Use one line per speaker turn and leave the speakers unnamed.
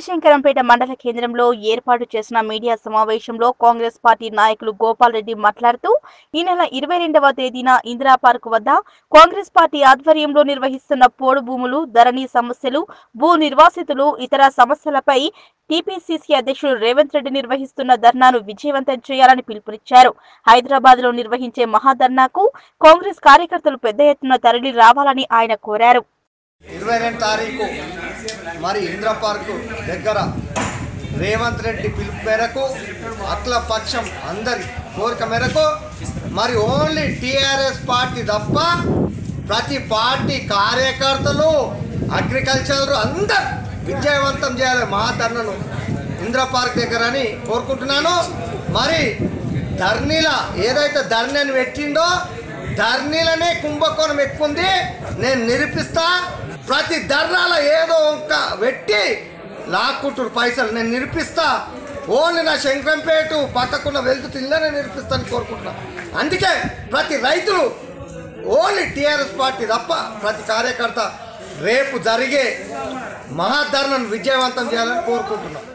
శంకరంపేట మండల కేంద్రంలో ఏర్పాటు చేసిన మీడియా సమావేశంలో కాంగ్రెస్ పార్టీ నాయకులు గోపాల్ రెడ్డి మాట్లాడుతూ ఈ నెల ఇరవై రెండవ తేదీన ఇందిరా పార్క్ వద్ద కాంగ్రెస్ పార్టీ ఆధ్వర్యంలో నిర్వహిస్తున్న పోడు భూములు ధరణి సమస్యలు భూ నిర్వాసితులు ఇతర సమస్యలపై టీపీసీసీ అధ్యక్షుడు రేవంత్ రెడ్డి నిర్వహిస్తున్న ధర్నాను విజయవంతం చేయాలని పిలుపునిచ్చారు హైదరాబాద్ లో నిర్వహించే మహాధర్నాకు కాంగ్రెస్ కార్యకర్తలు పెద్ద ఎత్తున తరలి రావాలని ఆయన కోరారు
ఇరవై రెండు తారీఖు మరి ఇంద్ర పార్కు దగ్గర రేవంత్ రెడ్డి పిలుపు మేరకు అట్ల పక్షం అందరి కోరిక మేరకు మరి ఓన్లీ టీఆర్ఎస్ పార్టీ తప్ప ప్రతి పార్టీ కార్యకర్తలు అగ్రికల్చర్ అందరు విజయవంతం చేయాలి మహాధర్నను ఇంద్ర పార్క్ దగ్గర అని కోరుకుంటున్నాను మరి ధర్నీల ఏదైతే ధర్నీ అని పెట్టిండో ధర్నీలనే కుంభకోణం ఎక్కుంది నేను నిరూపిస్తా ప్రతి ధర్నాల ఏదో ఒక పెట్టి లాక్కుంటారు పైసలు నేను నిరూపిస్తా ఓన్లీ నా శంకరంపేట పక్కకున్న వెళ్తూ ఇల్లనే నిరూపిస్తాను కోరుకుంటున్నా అందుకే ప్రతి రైతులు ఓన్లీ టీఆర్ఎస్ పార్టీ తప్ప ప్రతి కార్యకర్త రేపు జరిగే మహాధర్నను విజయవంతం చేయాలని కోరుకుంటున్నాం